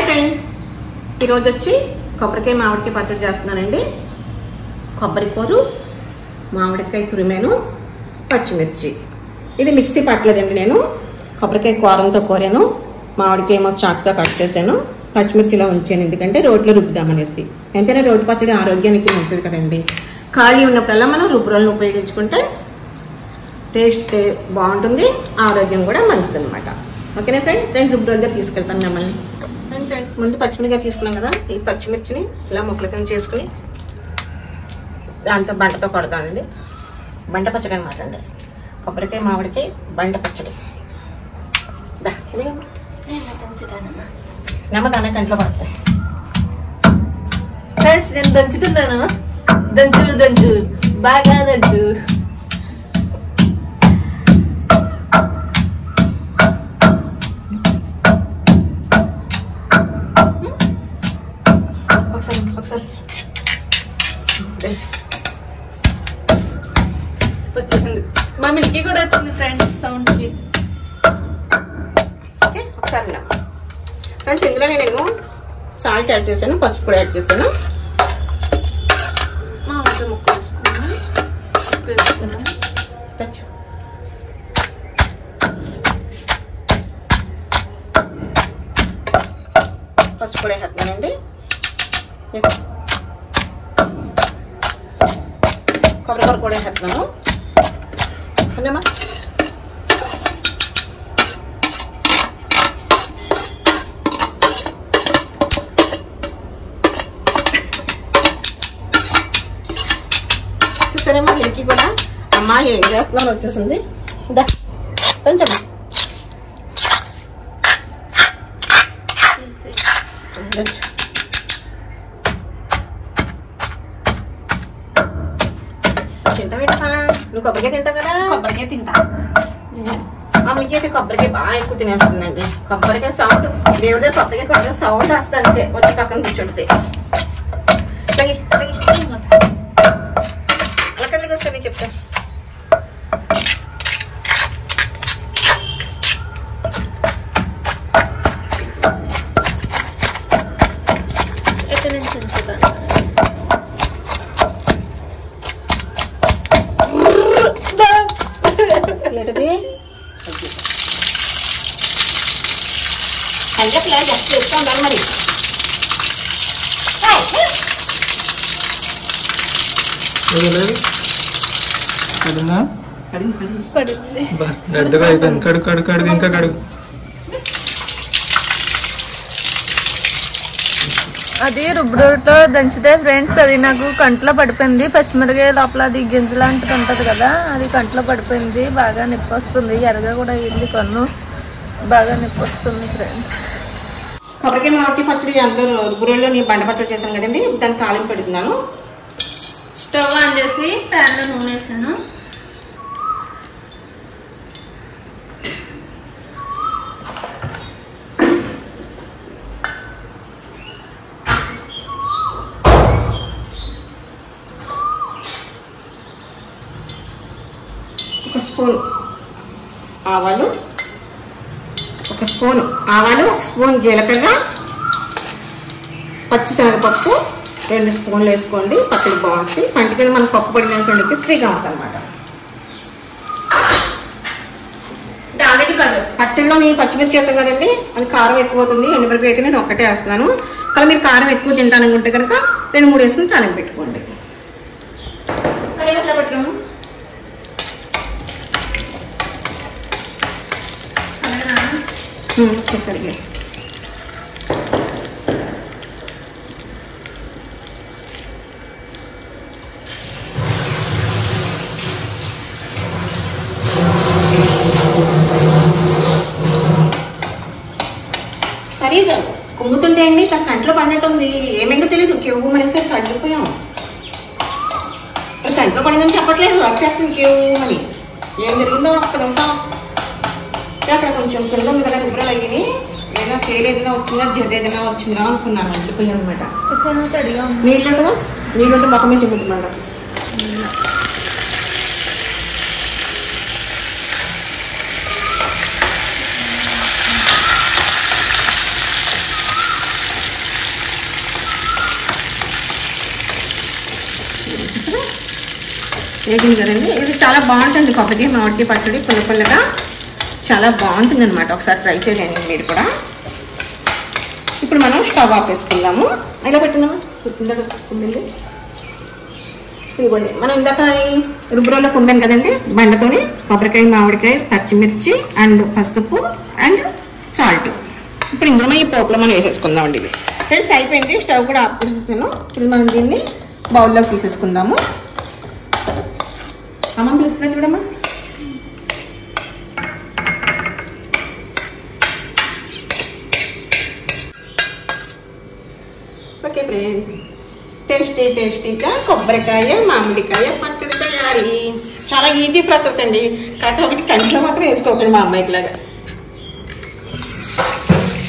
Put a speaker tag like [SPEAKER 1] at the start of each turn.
[SPEAKER 1] Friend ఈరోజు వచ్చి కొబ్బరికాయ మామిడికాయ పచ్చడి చేస్తున్నానండి కొబ్బరి కూరు మామిడికాయ తురిమాను పచ్చిమిర్చి ఇది మిక్సీ పట్టలేదండి నేను కొబ్బరికాయ కూరంతో కోరాను మామిడికాయ ఏమో చాక్తో కట్ చేశాను పచ్చిమిర్చిలో ఉంచాను ఎందుకంటే రోట్లో రుబ్బుదామనేసి ఎంతైనా రోటి పచ్చడి ఆరోగ్యానికి మంచిది కదండి ఖాళీ ఉన్నప్పుడల్లా మనం రుబ్బురోలను ఉపయోగించుకుంటే టేస్ట్ బాగుంటుంది ఆరోగ్యం కూడా మంచిది అనమాట ఓకేనా ఫ్రెండ్స్ నేను రుబ్బు రోజుగా తీసుకెళ్తాను మిమ్మల్ని అండ్ ఫ్రెండ్స్ ముందు పచ్చిమిరకాయ తీసుకున్నాం కదా ఈ పచ్చిమిర్చిని ఇలా ముక్కల కింద చేసుకుని దాంతో బంటతో కొడతానండి బంట పచ్చడి అనమాట అండి కొబ్బరికాయ మామిడికాయ బంట పచ్చడి దా, ఇదిగోమ్మా. నెమ్మదానే కంట్లో పడతాయి
[SPEAKER 2] ఫ్రెండ్స్ నేను దంచుతున్నాను దంచులు దంచు బాగా దంచు
[SPEAKER 1] ఒకసారి ఒకసారి
[SPEAKER 2] వచ్చింది మా మిల్కి కూడా వచ్చింది ఫ్రెండ్స్ సౌండ్ కి
[SPEAKER 1] ఓకే ఒకసారి విన్నాం ఫ్రెండ్స్ ఇందులో నేను సాల్ట్ యాడ్ చేశాను పసుపు కూడా యాడ్ చేశాను
[SPEAKER 2] మా వంట ముక్క వేసుకున్నాం ఉప్పు వేసుకున్నాం
[SPEAKER 1] టచ్ పసుపు కూడా వేస్తున్నానండి కొబ్బరికూర కూడా వేస్తున్నాను అన్నమ్మా చూసారేమో మిల్కి కూడా అమ్మా ఏం చేస్తున్నాను వచ్చేసింది దా కొంచెం తింటావేటమ్మా నువ్వు కొబ్బరికాయ తింటావు కదా
[SPEAKER 2] కొబ్బరికాయ తింటా
[SPEAKER 1] మా మిల్కి అయితే కొబ్బరికాయ బాగా ఎక్కువ తినేస్తుందండి కొబ్బరికాయ సౌండ్ దేవుడి దగ్గర కొబ్బరికాయ కొట్టే సౌండ్ వస్తుంది అంతే వచ్చి పక్కన కూర్చుంటుంది అలాగే అలాగే అలా కదిలికి వస్తే నీకు చెప్తా
[SPEAKER 2] ఎక్కడి నుంచి ఉంచుతాను
[SPEAKER 1] ఏంటది అంటే ప్లాన్ జస్ట్ చేస్తూ ఉండాలి మరి
[SPEAKER 3] కడుందా
[SPEAKER 1] కడిగి కడిగి
[SPEAKER 2] పడింది
[SPEAKER 3] రెడ్గా అయిపోయింది కడుగు కడుగు కడుగు ఇంకా కడుగు
[SPEAKER 2] అది రుబ్బుడుతో దంచితే ఫ్రెండ్స్ అది నాకు కంట్లో పడిపోయింది పచ్చిమిరకాయ లోపల అది గింజ లాంటిది ఉంటుంది కదా అది కంట్లో పడిపోయింది బాగా నొప్పి వస్తుంది ఎరగా కూడా అయింది కన్ను బాగా నొప్పి వస్తుంది ఫ్రెండ్స్
[SPEAKER 1] కొబ్బరికాయ మామిడికాయ పచ్చడి అందులో రుబ్బురోలో నేను బండ పచ్చడి చేశాను కదండి దాన్ని తాలింపు పెడుతున్నాను
[SPEAKER 2] స్టవ్ ఆన్ చేసి ప్యాన్లో నూనె వేసాను
[SPEAKER 1] ఒక స్పూన్ ఆవాలు ఒక స్పూన్ ఆవాలు ఒక స్పూన్ జీలకర్ర పచ్చిశనగపప్పు రెండు స్పూన్లు వేసుకోండి పచ్చడి బాగుంటుంది పంటికి మనం పప్పు పడిన అనుకోండి క్రిస్పీగా ఉంటుంది అనమాట ఆల్రెడీ పచ్చడిలో మీ పచ్చిమిర్చి వేసాం కదండి అది కారం ఎక్కువ అవుతుంది ఎండుమిరపకాయ అయితే నేను ఒక్కటే వేస్తున్నాను కానీ మీరు కారం ఎక్కువ తింటాననుకుంటే కనుక రెండు మూడు వేసుకుని తాలింపు పెట్టుకోండి అదే ఎట్లా పెట్టాము సరిగ్గా సరిగా కుమ్ముతుంటే అండి తన కంట్లో పడినట్టుంది ఏమైందో తెలియదు కేవు అనేసి కంటిపోయాం కంట్లో పడిందని చెప్పట్లేదు వచ్చేస్తుంది కేవు అని ఏం జరిగిందో అక్కడ ఉంటాం అంటే అక్కడ కొంచెం కింద ఉంది కదా రుబ్బరాలు అయ్యి ఏదైనా తేలు ఏదైనా వచ్చిందా జర్ర ఏదైనా వచ్చిందా అనుకున్నాను మంచిపోయాను అనమాట
[SPEAKER 2] కొంచెం తడిగా ఉంది
[SPEAKER 1] నీళ్ళు కదా నీళ్ళు ఉంటే మొక్క మీద చెమ్ముతుందంట వేగింది కదండి ఇది చాలా బాగుంటుంది కొబ్బరి మామిడికాయ పచ్చడి పుల్ల పుల్లగా చాలా బాగుంటుంది అనమాట ఒకసారి ట్రై చేయండి మీరు కూడా ఇప్పుడు మనం స్టవ్ ఆపేసుకుందాము ఇలా పెట్టిందామా ఇందాక కుండింది ఇదిగోండి మనం ఇందాక ఈ రుబ్బురోలో కుండాను కదండి బండతోని కొబ్బరికాయ మామిడికాయ పచ్చిమిర్చి అండ్ పసుపు అండ్ సాల్ట్ ఇప్పుడు ఇందులో ఈ పోపులో మనం వేసేసుకుందామండి ఇవి ఫ్రెండ్స్ అయిపోయింది స్టవ్ కూడా ఆఫ్ చేసేసాను ఇప్పుడు మనం దీన్ని బౌల్లోకి తీసేసుకుందాము అమ్మ పిలుస్తున్నా చూడమ్మా ఓకే ఫ్రెండ్స్ టేస్టీ టేస్టీగా కొబ్బరికాయ మామిడికాయ పచ్చడి తయారీ చాలా ఈజీ ప్రాసెస్ అండి కాకపోతే ఒకటి కంట్లో మాత్రం వేసుకోకండి మా అమ్మాయికి లాగా